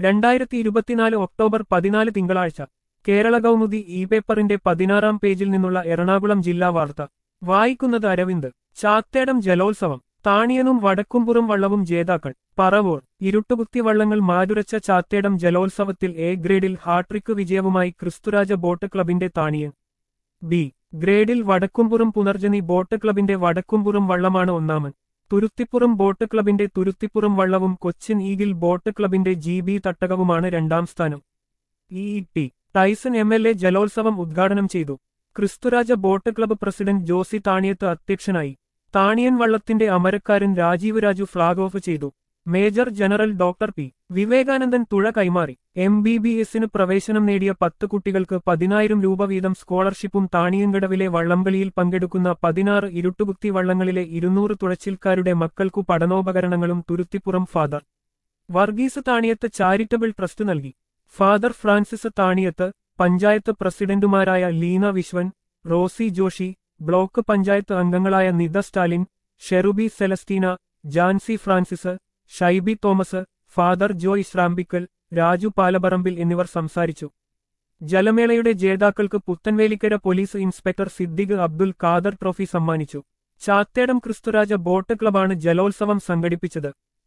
രണ്ടായിരത്തി ഇരുപത്തിനാല് ഒക്ടോബർ പതിനാല് തിങ്കളാഴ്ച കേരള കൗമുദി ഇ പേപ്പറിന്റെ പതിനാറാം പേജിൽ നിന്നുള്ള എറണാകുളം ജില്ലാ വാർത്ത വായിക്കുന്നത് അരവിന്ദ് ചാത്തേടം ജലോത്സവം താണിയനും വടക്കുംപുറം വള്ളവും ജേതാക്കൾ പറവൂർ ഇരുട്ടുകുത്തി വള്ളങ്ങൾ മാരുരച്ച ചാത്തേടം ജലോത്സവത്തിൽ എ ഗ്രേഡിൽ ഹാട്രിക്ക് വിജയവുമായി ക്രിസ്തുരാജ ബോട്ട് ക്ലബിന്റെ താണിയൻ ബി ഗ്രേഡിൽ വടക്കുംപുറം പുനർജനി ബോട്ട് ക്ലബിന്റെ വടക്കുംപുറം വള്ളമാണ് ഒന്നാമൻ തുരുത്തിപ്പുറം ബോട്ട് ക്ലബിന്റെ തുരുത്തിപ്പുറം വള്ളവും കൊച്ചിൻ ഈഗിൽ ബോട്ട് ക്ലബിന്റെ ജി ബി തട്ടകവുമാണ് രണ്ടാം സ്ഥാനം E T Tyson M L A ജലോത്സവം ഉദ്ഘാടനം ചെയ്തു Christuraja boat club president Josy Thaniyath അധ്യക്ഷനായി താണിയൻ വള്ളത്തിന്റെ അമരക്കാരൻ രാജീവ് രാജു ഫ്ളാഗ് ഓഫ് ചെയ്തു major general doctor P Vivekanandan തുഴ കൈമാറി എം ബി ബി എസിന് പ്രവേശനം നേടിയ പത്ത് കുട്ടികൾക്ക് പതിനായിരം രൂപ വീതം സ്കോളർഷിപ്പും താണിയൻകടവിലെ വള്ളംകളിയിൽ പങ്കെടുക്കുന്ന പതിനാറ് ഇരുട്ടുകുത്തി വള്ളങ്ങളിലെ ഇരുന്നൂറ് തുഴച്ചിൽക്കാരുടെ മക്കൾക്കു പഠനോപകരണങ്ങളും Thuruthipuram father Varghese Thaniyath charitable trust നൽകി ഫാദർ ഫ്രാൻസിസ് താണിയത്ത് പഞ്ചായത്ത് പ്രസിഡന്റുമാരായ ലീന വിശ്വൻ റോസി ജോഷി ബ്ലോക്ക് പഞ്ചായത്ത് അംഗങ്ങളായ നിത സ്റ്റാലിൻ ഷെറുബി സെലസ്റ്റീന ജാൻസി ഫ്രാൻസിസ് ഷൈബി തോമസ് ഫാദർ ജോയ് ശ്രാമ്പിക്കൽ രാജു പാലപറമ്പിൽ എന്നിവർ സംസാരിച്ചു ജലമേളയുടെ ജേതാക്കൾക്ക് Puthenvelikkara police inspector Siddique Abdul Khader trophy സമ്മാനിച്ചു ചാത്തേടം ക്രിസ്തുരാജ ബോട്ട് ക്ലബാണ് ജലോത്സവം സംഘടിപ്പിച്ചത്